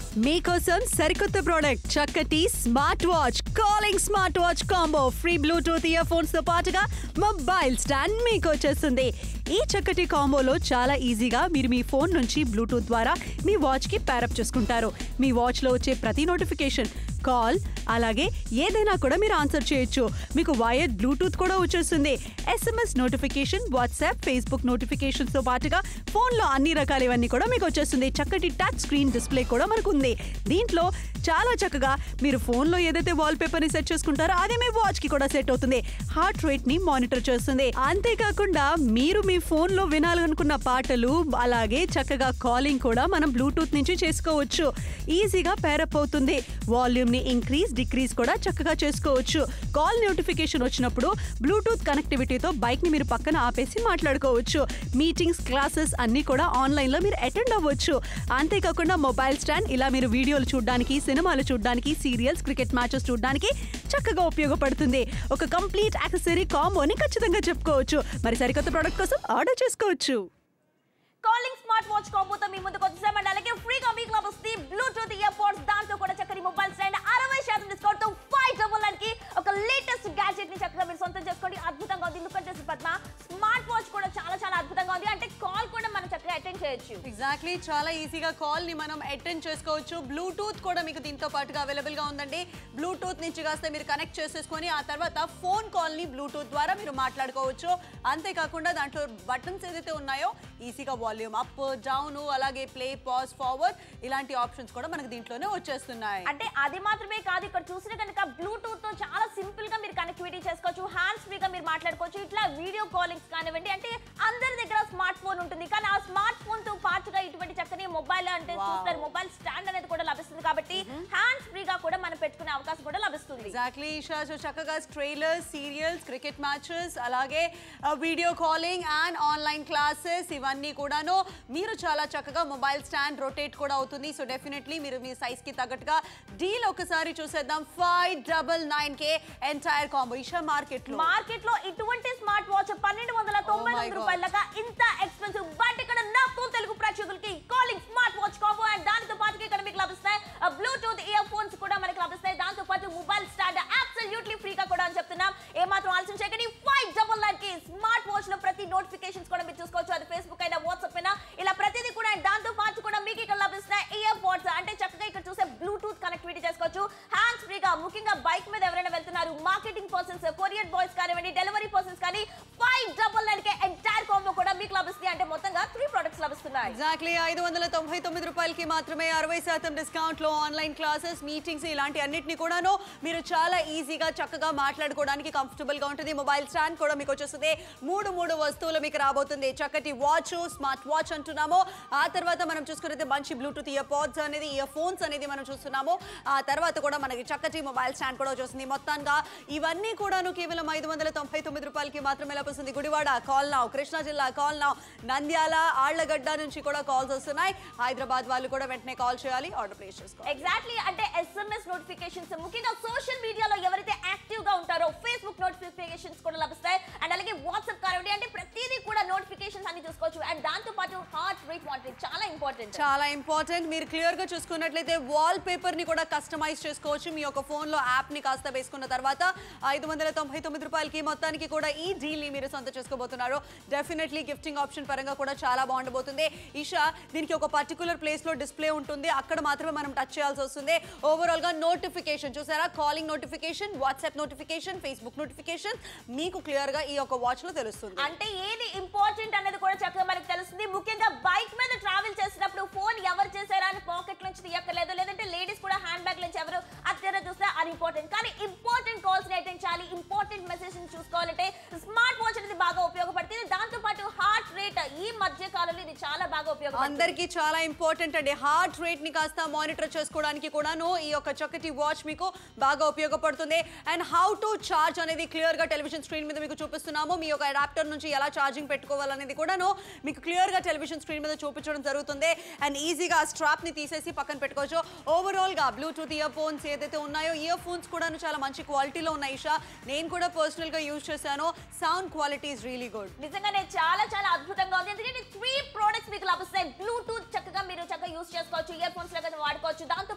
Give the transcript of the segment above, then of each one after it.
మీకోసం సరికొత్త ప్రోడక్ట్ చక్కటి smart watch calling smart watch combo free Bluetooth ear phones తో పాటుగా మొబైల్ స్టాండ్ మీకు వచ్చేస్తుంది ఈ చక్కటి కాంబోలో చాలా ఈజీగా మీరు మీ ఫోన్ నుంచి బ్లూటూత్ ద్వారా మీ వాచ్ కి ప్యారప్ చేసుకుంటారు మీ వాచ్ లో వచ్చే ప్రతి నోటిఫికేషన్ కాల్ అలాగే ఏదైనా కూడా మీరు ఆన్సర్ చేయొచ్చు మీకు వైర్డ్ బ్లూటూత్ కూడా వచ్చేస్తుంది SMS notification WhatsApp Facebook notifications తో పాటుగా ఫోన్ లో అన్ని రకాల ఇవన్నీ కూడా మీకు వచ్చేస్తుంది చక్కటి టచ్ స్క్రీన్ డిస్ప్లే కూడా మనకు ఉంది దీంట్లో చాలా చక్కగా మీరు ఫోన్ లో ఏదైతే వాల్ పేపర్ ని సెట్ చేసుకుంటారో అదే మీ వాచ్ కి కూడా సెట్ అవుతుంది హార్ట్ రేట్ ని మానిటర్ చేస్తుంది అంతేకాకుండా మీరు మీ ఫోన్ లో వినాలనుకున్న పాటలు అలాగే చక్కగా కాలింగ్ కూడా మనం బ్లూటూత్ నుంచి చేసుకోవచ్చు ఈజీగా పేరప్ అవుతుంది వాల్యూమ్ ని ఇంక్రీజ్ డిక్రీజ్ కూడా చక్కగా చేసుకోవచ్చు కాల్ నోటిఫికేషన్ వచ్చినప్పుడు బ్లూటూత్ కనెక్టివిటీతో బైక్ ని మీరు పక్కన ఆపేసి మాట్లాడుకోవచ్చు మీటింగ్స్ క్లాసెస్ అన్ని కూడా ఆన్లైన్ లో మీరు అటెండ్ అవ్వచ్చు అంతేకాకుండా మొబైల్ స్టాండ్ ఇలా మీరు వీడియోలు చూడడానికి సినిమాలు చూడడానికి సీరియల్స్ క్రికెట్ మ్యాచెస్ చూడడానికి చక్కగా ఉపయోగపడుతుంది ఒక కంప్లీట్ యాక్సెసరీ కాంబోని ఖచ్చితంగా చెప్పుకోవచ్చు మరి సరికొత్త ప్రోడక్ట్ కోసం ఆర్డర్ చేసుకోవచ్చు కాలింగ్ స్మార్ట్ వాచ్ కాంబోతో మీ ముందుకు వచ్చేసామండి అలాగే ఫ్రీగా మీకు లభిస్తుంది బ్లూటూత్ ఇయర్ పోడ్స్ దాంతో కూడా చక్కని మొబైల్ స్టాండ్ అరవై శాతం డిస్కౌంట్ తో ఫైవ్ డబుల్ నైన్ కి ఒక లేటెస్ట్ గ్యాడ్జెట్ ని చక్కగా మీరు సొంతం చేసుకోండి అద్భుతంగా ఉంది ఎందుకంటే పద్మ స్మార్ట్ వాచ్ కూడా చాలా చాలా అద్భుతంగా ఉంది అంటే కాల్ కూడా మనం చక్కగా అటెండ్ చేయొచ్చు ఎగ్జాక్ట్లీ చాలా ఈజీగా కాల్ ని మనం అటెండ్ చేసుకోవచ్చు బ్లూటూత్ కూడా మీకు దీంతో పాటుగా అవైలబుల్ గా ఉందండి బ్లూటూత్ నుంచి కాస్త మీరు కనెక్ట్ చేసేసుకొని ఆ తర్వాత ఫోన్ కాల్ ని బ్లూటూత్ ద్వారా మీరు మాట్లాడుకోవచ్చు అంతేకాకుండా దాంట్లో బటన్స్ ఏదైతే ఉన్నాయో ఈజీగా వాల్యూమ్ అప్ డౌన్ అలాగే ప్లే పాజ్ ఫార్వర్డ్ ఇలాంటి ఆప్షన్స్ కూడా మనకు దీంట్లోనే వచ్చేస్తున్నాయి అంటే అది మాత్రమే కాదు ఇక్కడ చూసిన కనుక బ్లూటూత్ తో చాలా సింపుల్ గా మీరు కనెక్టివిటీ చేసుకోవచ్చు హ్యాండ్స్ ఫ్రీగా మీరు మాట్లాడుకోవచ్చు ఇట్లా వీడియో కాలింగ్స్ కానివ్వండి అంటే అందరి దగ్గర స్మార్ట్ ఫోన్ ఉంటుంది కానీ ఆ స్మార్ట్ ఫోన్ తో పాటుగా ఇటువంటి చక్కని మొబైల్ అంటే Wow. చూస్తారు మొబైల్ స్టాండ్ అనేది కూడా లభిస్తుంది కాబట్టి హ్యాండ్స్ ఫ్రీగా కూడా మనం పెట్టుకునే అవకాశం కూడా లభిస్తుంది ఎగ్జాక్ట్లీ ఈషా సో చక్కగా ట్రైలర్స్ సీరియల్స్ క్రికెట్ మ్యాచెస్ అలాగే video calling and online classes ఇవన్నీ కూడాను మీరు చాలా చక్కగా మొబైల్ స్టాండ్ రొటేట్ కూడా అవుతుంది సో డెఫినెట్లీ మీరు మీ సైజ్ కి తగ్గట్టుగా డీల్ ఒకసారి చూసేద్దాం ఫైవ్ డబల్ నైన్ కే ఎంటైర్ కాంబో ఈషా మార్కెట్ లో మార్కెట్ లో ఇటువంటి స్మార్ట్ వాచ్ పన్నెండు వందల తొంభై Oh my తొమ్మిది God. రూపాయలగా ఇంత ఎక్స్పెన్సివ్ బట్ ఇక్కడ నాతో తెలుగు ప్రేక్షకులకి calling smart watch combo and దానితో పాటు ఇక్కడ మీకు లభిస్తాయి బ్లూటూత్ ఇయర్ ఫోన్స్ కూడా మనకి లభిస్తాయి దాంతో పాటు మొబైల్ స్టాండ్ అబ్సల్యూట్లీ ఫ్రీగా కూడా అని చెప్తున్నాం ఏమాత్రం ఆలస్యం చేయకండి ఫైవ్ డబల్ నైన్ కి స్మార్ట్ వాచ్ లో ప్రతి నోటిఫికేషన్స్ కూడా మీరు చూసుకోవచ్చు అది ఫేస్బుక్ అయినా వాట్సాప్ అయినా ఇలా ప్రతిదీ కూడా and దాంతో పాటు కూడా మీకు ఇక్కడ లభిస్తాయి ఇయర్ పోడ్స్ అంటే చక్కగా ఇక్కడ చూసే బ్లూటూత్ కనెక్టివిటీ చేసుకోవచ్చు హ్యాండ్స్ ఫ్రీగా ముఖ్యంగా బైక్ మీద ఎవరైనా వెళ్తున్నారు మార్కెటింగ్ పర్సన్స్ కొరియర్ బాయ్స్ కానివ్వండి డెలివరీ పర్సన్స్ కానీ ఫైవ్ డబల్ నైన్ కే ఎంటైర్ కాంబో కూడా మీకు లభిస్తుంది అంటే మొత్తంగా త్రీ ప్రొడక్ట్స్ లభిస్తున్నాయి ఎగ్జాక్ట్లీ ఐదు వందల తొంభై తొమ్మిది రూపాయలకి మాత్రమే అరవై శాతం డిస్కౌంట్ లో ఆన్లైన్ క్లాసెస్ మీటింగ్స్ ఇలాంటి అన్నిటిని కూడాను మీరు చాలా ఈజీగా చక్కగా మాట్లాడుకోవడానికి కంఫర్టబుల్ గా ఉంటుంది మొబైల్ స్టాండ్ కూడా మీకు వచ్చేస్తుంది మూడు మూడు వస్తువులు మీకు రాబోతుంది చక్కటి వాచ్ స్మార్ట్ వాచ్ అంటున్నాము ఆ తర్వాత మనం చూసుకున్నది మంచి బ్లూటూత్ ఇయర్ పాడ్స్ అనేది ఇయర్ ఫోన్స్ అనేది మనం చూస్తున్నాము ఆ తర్వాత కూడా మనకి చక్కటి మొబైల్ స్టాండ్ కూడా వచ్చేస్తుంది మొత్తంగా ఇవన్నీ కూడాను కేవలం ఐదు వందల తొంభై తొమ్మిది రూపాయలకి మాత్రమే లభిస్తుంది గుడివాడ కాల్ నావ్ కృష్ణా జిల్లా కాల్ నావ్ నంద్యాల ఆళ్లగడ్డ నుంచి కూడా కాల్స్ వస్తున్నాయి హైదరాబాద్ వాళ్ళు కూడా వెంటనే కాల్ చేయాలి ఆర్డర్ ప్లేస్ చేసుకోవాలి ఎగ్జాక్ట్లీ అంటే ఎస్ఎంఎస్ నోటిఫికేషన్స్ ముఖ్యంగా సోషల్ మీడియాలో ఎవరైతే యాక్టివ్ గా ఉంటారో ఫేస్బుక్ నోటిఫికేషన్స్ కూడా లభిస్తాయి అండ్ అలాగే వాట్సాప్ కానివ్వండి అంటే ప్రతిదీ కూడా నోటిఫికేషన్స్ అన్ని చూసుకోవచ్చు అండ్ దాంతో పాటు హార్ట్ రేట్ మానిటరింగ్ చాలా ఇంపార్టెంట్ చాలా ఇంపార్టెంట్ మీరు క్లియర్ గా చూసుకున్నట్లయితే వాల్ పేపర్ ని కూడా కస్టమైజ్ చేసుకోవచ్చు మీ యొక్క ఫోన్ లో యాప్ ని కాస్త వేసుకున్న తర్వాత ఐదు వందల తొంభై తొమ్మిది రూపాయలకి మొత్తానికి కూడా ఈ డీల్ ని మీరు సొంత చేసుకోబోతున్నారు డెఫినెట్లీ గిఫ్టింగ్ ఆప్షన్ పరంగా కూడా చాలా బాగుండబోతుంది ఈషా దీనికి ఒక పర్టికులర్ ప్లేస్ లో డిస్ప్లే ఉంటుంది అక్కడ మాత్రమే మనం టచ్ చేయాల్సి వస్తుంది ఓవరాల్ గా నోటిఫికేషన్ చూసారా calling notification WhatsApp notification Facebook notification మీకు క్లియర్ గా ఈ యొక్క వాచ్ లో తెలుస్తుంది అంటే ఏది ఇంపార్టెంట్ అనేది కూడా చక్కగా మనకు తెలుస్తుంది ముఖ్యంగా బైక్ మీద ట్రావెల్ చేసినప్పుడు ఫోన్ ఎవరు చేశారా అని పాకెట్ నుంచి తీయక్కర్లేదు లేదంటే లేడీస్ కూడా హ్యాండ్ బ్యాగ్ నుంచి ఎవరు అత్యర చూస్తే అది ఇంపార్టెంట్ కానీ ఇంపార్టెంట్ కాల్స్ ని అటెండ్ చేయాలి ఇంపార్టెంట్ మెసేజ్ చూసుకోవాలంటే స్మార్ట్ వాచ్ అనేది బాగా ఉపయోగపడుతుంది దాంతో పాటు హార్ట్ రేట్ ఈ మధ్య కాలంలో ఇది చాలా బాగా ఉపయోగపడుతుంది అందరికీ చాలా ఇంపార్టెంట్ అండి హార్ట్ రేట్ ని కాస్త మానిటర్ చేసుకోవడానికి కూడాను ఈ యొక్క చక్కటి వాచ్ మీకు బాగా ఉపయోగపడుతుంది అండ్ హౌ టు చార్జ్ అనేది క్లియర్ గా టెలివిజన్ స్క్రీన్ మీద మీకు చూపిస్తున్నాము మీ యొక్క అడాప్టర్ నుంచి ఎలా ఛార్జింగ్ పెట్టుకోవాలనేది కూడాను మీకు క్లియర్ గా టెలివిజన్ స్క్రీన్ మీద చూపించడం జరుగుతుంది అండ్ ఈజీగా ఆ స్ట్రాప్ ని తీసేసి పక్కన పెట్టుకోవచ్చు ఓవరాల్ గా బ్లూటూత్ ఇయర్ ఫోన్స్ ఏదైతే ఉన్నాయో ఇయర్ ఫోన్స్ కూడాను చాలా మంచి క్వాలిటీలో ఉన్నాయి ఇషా నేను కూడా పర్సనల్ గా యూజ్ చేశాను sound quality is really good నిజంగానే చాలా చాలా అద్భుతంగా ఉంది ఎందుకంటే త్రీ ప్రోడక్ట్స్ మీకు లభిస్తాయి బ్లూటూత్ చక్కగా మీరు చక్కగా యూస్ చేసుకోవచ్చు ఇయర్ ఫోన్స్ లాగా వాడుకోవచ్చు దాంతో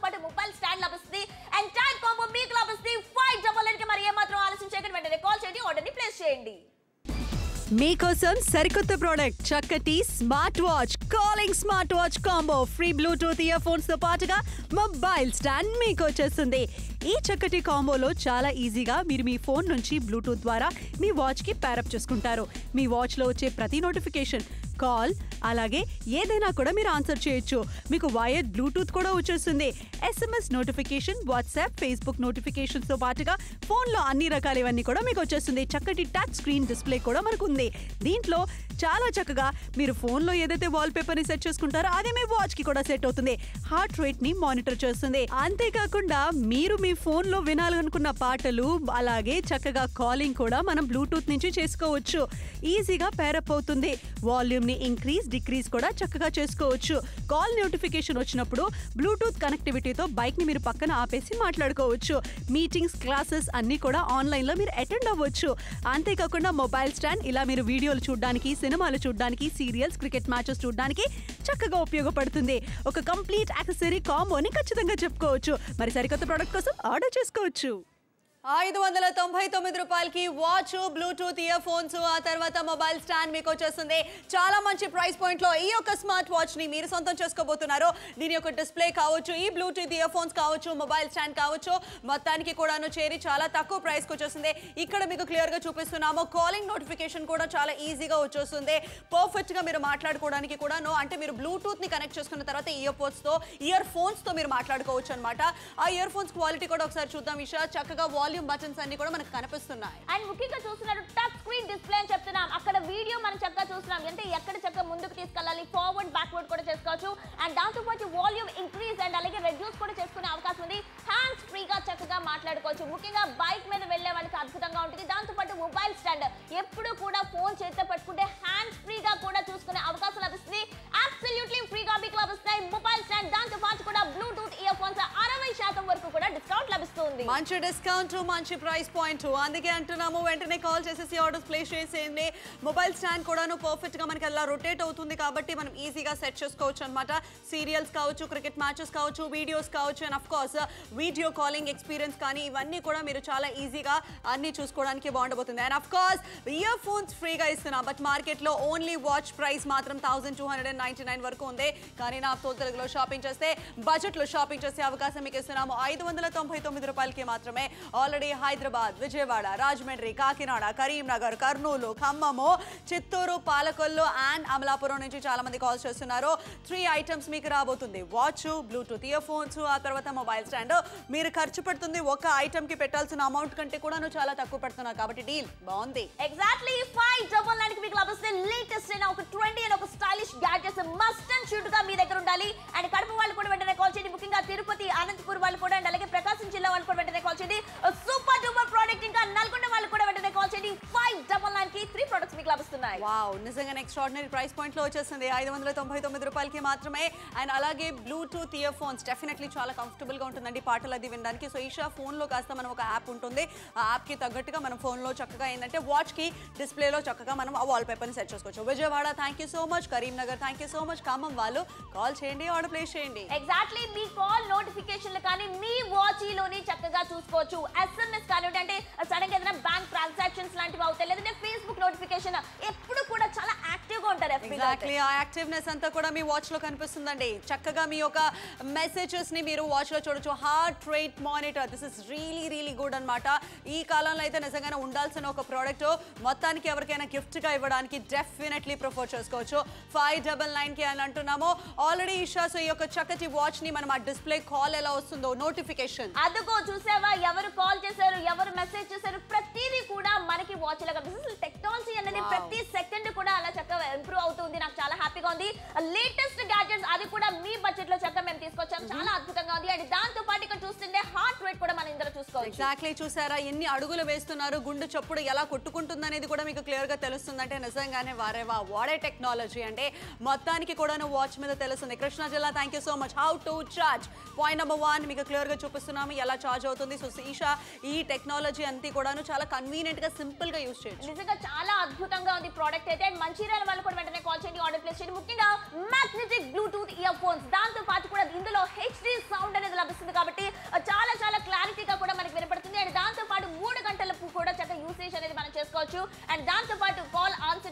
మీకోసం సరికొత్త ప్రోడక్ట్ చక్కటి smart watch calling smart watch combo free Bluetooth ear phones తో పాటుగా మొబైల్ స్టాండ్ మీకు వచ్చేస్తుంది ఈ చక్కటి కాంబోలో చాలా ఈజీగా మీరు మీ ఫోన్ నుంచి బ్లూటూత్ ద్వారా మీ వాచ్ కి ప్యారప్ చేసుకుంటారు మీ వాచ్ లో వచ్చే ప్రతి నోటిఫికేషన్ కాల్ అలాగే ఏదైనా కూడా మీరు ఆన్సర్ చేయొచ్చు మీకు వైర్డ్ బ్లూటూత్ కూడా వచ్చేస్తుంది SMS notification WhatsApp Facebook notifications తో పాటుగా ఫోన్లో అన్ని రకాల ఇవన్నీ కూడా మీకు వచ్చేస్తుంది చక్కటి టచ్ స్క్రీన్ డిస్ప్లే కూడా మనకు ఉంది దీంట్లో చాలా చక్కగా మీరు ఫోన్లో ఏదైతే వాల్ పేపర్ని సెట్ చేసుకుంటారో అదే మీ వాచ్ కి కూడా సెట్ అవుతుంది హార్ట్ రేట్ ని మానిటర్ చేస్తుంది అంతేకాకుండా మీరు మీ ఫోన్లో వినాలనుకున్న పాటలు అలాగే చక్కగా కాలింగ్ కూడా మనం బ్లూటూత్ నుంచి చేసుకోవచ్చు ఈజీగా పేరప్ అవుతుంది వాల్యూమ్ ని ఇంక్రీజ్ డిక్రీజ్ కూడా చక్కగా చేసుకోవచ్చు కాల్ నోటిఫికేషన్ వచ్చినప్పుడు బ్లూటూత్ కనెక్టివిటీతో బైక్ ని మీరు పక్కన ఆపేసి మాట్లాడుకోవచ్చు మీటింగ్స్ క్లాసెస్ అన్ని కూడా ఆన్లైన్ లో మీరు అటెండ్ అవ్వచ్చు అంతేకాకుండా మొబైల్ స్టాండ్ ఇలా మీరు వీడియోలు చూడడానికి సినిమాలు చూడడానికి సీరియల్స్ క్రికెట్ మ్యాచెస్ చూడడానికి చక్కగా ఉపయోగపడుతుంది ఒక కంప్లీట్ యాక్సెసరీ కాంబోని ఖచ్చితంగా చెప్పుకోవచ్చు మరి సరికొత్త ప్రోడక్ట్ కోసం ఆర్డర్ చేసుకోవచ్చు ఐదు వందల తొంభై తొమ్మిది రూపాయలకి వాచ్ బ్లూటూత్ ఇయర్ ఫోన్స్ ఆ తర్వాత మొబైల్ స్టాండ్ మీకు వచ్చేస్తుంది చాలా మంచి ప్రైస్ పాయింట్ లో ఈ యొక్క స్మార్ట్ వాచ్ ని మీరు సొంతం చేసుకోబోతున్నారు దీని యొక్క డిస్ప్లే కావచ్చు ఈ బ్లూటూత్ ఇయర్ ఫోన్స్ కావచ్చు మొబైల్ స్టాండ్ కావచ్చు మొత్తానికి కూడాను చేరి చాలా తక్కువ ప్రైస్ కి వచ్చేస్తుంది ఇక్కడ మీకు క్లియర్ గా చూపిస్తున్నాము కాలింగ్ నోటిఫికేషన్ కూడా చాలా ఈజీగా వచ్చేస్తుంది పర్ఫెక్ట్ గా మీరు మాట్లాడుకోవడానికి కూడాను అంటే మీరు బ్లూటూత్ ని కనెక్ట్ చేసుకున్న తర్వాత ఇయర్ పోడ్స్ తో ఇయర్ ఫోన్స్ తో మీరు మాట్లాడుకోవచ్చు అనమాట ఆ ఇయర్ ఫోన్స్ క్వాలిటీ కూడా ఒకసారి చూద్దాం ఇషా చక్కగా వాల్యూమ్ బటన్స్ అన్ని కూడా మనకు కనిపిస్తున్నాయి అండ్ ముఖ్యంగా చూస్తున్నారు టచ్ స్క్రీన్ డిస్ప్లే అని చెప్తున్నాం అక్కడ వీడియో మనం చక్కగా చూస్తున్నాం అంటే ఎక్కడ చక్కగా ముందుకు తీసుకెళ్ళాలి ఫార్వర్డ్ బ్యాక్వర్డ్ కూడా చేసుకోవచ్చు అండ్ దాంతో పాటు వాల్యూమ్ ఇంక్రీజ్ అండ్ అలాగే రెడ్యూస్ కూడా చేసుకునే అవకాశం ఉంది హ్యాండ్స్ ఫ్రీగా చక్కగా మాట్లాడుకోవచ్చు ముఖ్యంగా బైక్ మీద వెళ్ళే వాళ్ళకి అద్భుతంగా ఉంటుంది దాంతో పాటు మొబైల్ స్టాండ్ ఎప్పుడు కూడా ఫోన్ చేతితో పట్టుకుంటే హ్యాండ్స్ ఫ్రీగా కూడా చూసుకునే అవకాశం లభిస్తుంది అబ్సల్యూట్లీ ఫ్రీగా మీకు లభిస్తాయి మొబైల్ స్టాండ్ దాంతో పాటు కూడా బ్లూటూత్ ఇయర్ ఫోన్స్ అరవై శాతం వరకు కూడా డిస్కౌంట్ లభిస్తుంది మంచి డిస్కౌంట్ మంచి ప్రైస్ పాయింట్ అందుకే అంటున్నాము వెంటనే కాల్ చేసేసి ఆర్డర్స్ ప్లేస్ చేసేయండి మొబైల్ స్టాండ్ కూడాను పర్ఫెక్ట్ గా మనకి అలా రొటేట్ అవుతుంది కాబట్టి మనం ఈజీగా సెట్ చేసుకోవచ్చు అనమాట సీరియల్స్ కావచ్చు క్రికెట్ మ్యాచెస్ కావచ్చు వీడియోస్ కావచ్చు and of course video calling experience కానీ ఇవన్నీ కూడా మీరు చాలా ఈజీగా అన్ని చూసుకోవడానికి బాగుండబోతుంది and of course earphones ఫ్రీగా ఇస్తున్నాం బట్ మార్కెట్ లో ఓన్లీ వాచ్ ప్రైస్ మాత్రం thousand two hundred and ninety nine వరకు ఉంది కానీ నా తో తెలుగులో షాపింగ్ చేస్తే బడ్జెట్ లో షాపింగ్ చేసే అవకాశం మీకు ఇస్తున్నాము ఐదు వందల తొంభై తొమ్మిది రూపాయలకి మాత్రమే ఆల్రెడీ హైదరాబాద్ విజయవాడ రాజమండ్రి కాకినాడ కరీంనగర్ కర్నూలు ఖమ్మము చిత్తూరు పాలకొల్లు అండ్ అమలాపురం నుంచి చాలా మంది కాల్స్ చేస్తున్నారు త్రీ ఐటమ్స్ మీకు రాబోతుంది వాచ్ బ్లూటూత్ ఇయర్ ఫోన్స్ ఆ తర్వాత మొబైల్ స్టాండ్ మీరు ఖర్చు పెడుతుంది ఒక ఐటమ్ కి పెట్టాల్సిన అమౌంట్ కంటే కూడా చాలా తక్కువ పెడుతున్నారు కాబట్టి డీల్ బాగుంది ఎగ్జాక్ట్లీ ఫైవ్ డబల్ నైన్ కి మీకు లభిస్తే లేటెస్ట్ అయిన ఒక ట్రెండీ అయిన ఒక stylish gadgets must and should గా మీ దగ్గర ఉండాలి అండ్ కడప వాళ్ళు కూడా వెంటనే కాల్ చేయండి ముఖ్యంగా తిరుపతి అనంతపూర్ వాళ్ళు కూడా అండ్ అలాగే ప్రకాశం జిల్లా వాళ్ళు కూడా వెంటనే కాల్ చేయండి సూపర్ డూపర్ ప్రోడక్ట్ ఇంకా నల్గొండ వాళ్ళు కూడా వెంటనే కాల్ చేయండి ఫైవ్ డబల్ నైన్ కి త్రీ ప్రొడక్ట్స్ మీకు లభిస్తున్నాయి వావ్ నిజంగా ఎక్స్ట్రాడినరీ ప్రైస్ పాయింట్ లో వచ్చేసింది ఐదు వందల తొంభై తొమ్మిది రూపాయలకి మాత్రమే అండ్ అలాగే బ్లూటూత్ ఇయర్ ఫోన్స్ డెఫినెట్లీ చాలా కంఫర్టబుల్ గా ఉంటుందండి పాటలు అది వినడానికి సో ఈషా ఫోన్ లో కాస్త మనం ఒక యాప్ ఉంటుంది ఆ యాప్ కి తగ్గట్టుగా మనం ఫోన్ లో చక్కగా ఏంటంటే వాచ్ కి డిస్ప్లే లో చక్కగా మనం ఆ వాల్ పేపర్ ని సెట్ చేసుకోవచ్చు Vijayawada thank you so much Karimnagar thank you so much Khammam వాళ్ళు కాల్ చేయండి ఆర్డర్ ప్లేస్ చేయండి ఎగ్జాక్ట్లీ మీ కాల్ నోటిఫికేషన్లు కానీ మీ వాచీలోని చక్కగా చూసుకోవచ్చు ఎస్ఎంఎస్ కానివ్వండి అంటే సడన్ గా ఏదైనా బ్యాంక్ ట్రాన్సాక్షన్స్ లాంటివి అవుతాయి లేదంటే ఫేస్బుక్ నోటిఫికేషన్ ఎప్పుడు కూడా చాలా యాక్టివ్ గా ఉంటారు FB లో అయితే. ఎగ్జాక్ట్లీ ఆ యాక్టివ్నెస్ అంతా కూడా మీ వాచ్ లో కనిపిస్తుందండి చక్కగా మీ యొక్క మెసేజెస్ ని మీరు వాచ్ లో చూడొచ్చు heart rate monitor this is really really good అన్నమాట ఈ కాలంలో అయితే నిజంగానే ఉండాల్సిన ఒక ప్రోడక్ట్ మొత్తానికి ఎవరికైనా గిఫ్ట్ గా ఇవ్వడానికి డెఫినెట్లీ ప్రిఫర్ చేసుకోవచ్చు ఫైవ్ డబల్ నైన్ కి అని అంటున్నాము ఆల్రెడీ ఇషా సో ఈ యొక్క చక్కటి వాచ్ ని మనం ఆ డిస్ప్లే కాల్ ఎలా వస్తుందో నోటిఫికేషన్ అదిగో చూసావా ఎవరు కాల్ చేశారు ఎవరు మెసేజ్ చేశారు ప్రతిదీ కూడా మనకి వాచ్ లాగా కనిపిస్తుంది టెక్నాలజీ అనేది Wow. ప్రతి సెకండ్ కూడా అలా చక్కగా ఇంప్రూవ్ అవుతుంది నాకు చాలా హ్యాపీగా ఉంది లేటెస్ట్ గ్యాడ్జెట్స్ అది కూడా మీ బడ్జెట్ లో చక్కగా మేము తీసుకొచ్చాం చాలా అద్భుతంగా ఉంది అండ్ దాంతో పాటు ఇక్కడ చూస్తుంటే హార్ట్ రేట్ కూడా మనం ఇందులో చూసుకోవచ్చు ఎగ్జాక్ట్లీ చూసారా ఎన్ని అడుగులు వేస్తున్నారు గుండె చప్పుడు ఎలా కొట్టుకుంటుంది అనేది కూడా మీకు క్లియర్ గా తెలుస్తుందంటే నిజంగానే వారేవా వాడే టెక్నాలజీ అంటే మొత్తానికి కూడాను వాచ్ మీద తెలుస్తుంది కృష్ణా జిల్లా thank you so much how to charge point number one మీకు క్లియర్ గా చూపిస్తున్నాము ఎలా చార్జ్ అవుతుంది సో ఈషా ఈ టెక్నాలజీ అంతా కూడాను చాలా కన్వీనియంట్ గా సింపుల్ గా యూస్ చేయొచ్చు నిజంగా చాలా అద్భుతంగా ఉంది ప్రోడక్ట్ అయితే అండ్ మంచిర్యాల వాళ్ళు కూడా వెంటనే కాల్ చేయండి ఆర్డర్ ప్లేస్ చేయండి ముఖ్యంగా మ్యాగ్నెటిక్ బ్లూటూత్ ఇయర్ ఫోన్స్ దాంతో పాటు కూడా ఇందులో హెచ్డి సౌండ్ అనేది లభిస్తుంది కాబట్టి ఆ, చాలా చాలా క్లారిటీగా కూడా మనకి వినపడుతుంది అండ్ దాంతో పాటు మూడు గంటల కూడా చక్కగా యూసేజ్ అనేది మనం చేసుకోవచ్చు అండ్ దాంతో పాటు కాల్ ఆన్సర్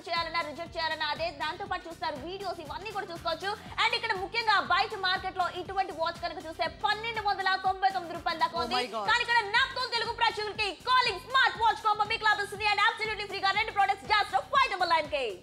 యాక్సెప్ట్ చేయాలన్నా రిజెక్ట్ చేయాలన్నా అదే దాంతో పాటు చూస్తారు వీడియోస్ ఇవన్నీ కూడా చూసుకోవచ్చు అండ్ ఇక్కడ ముఖ్యంగా బయట మార్కెట్ లో ఇటువంటి వాచ్ కనుక చూస్తే పన్నెండు వందల తొంభై తొమ్మిది రూపాయల దాకా Oh ఉంది my God. కానీ ఇక్కడ నాతో తెలుగు ప్రేక్షకులకి కాలింగ్ స్మార్ట్ వాచ్ కాంబో మీకు లభిస్తుంది అండ్ అబ్సల్యూట్లీ ఫ్రీగా రెండు products just five double nine కే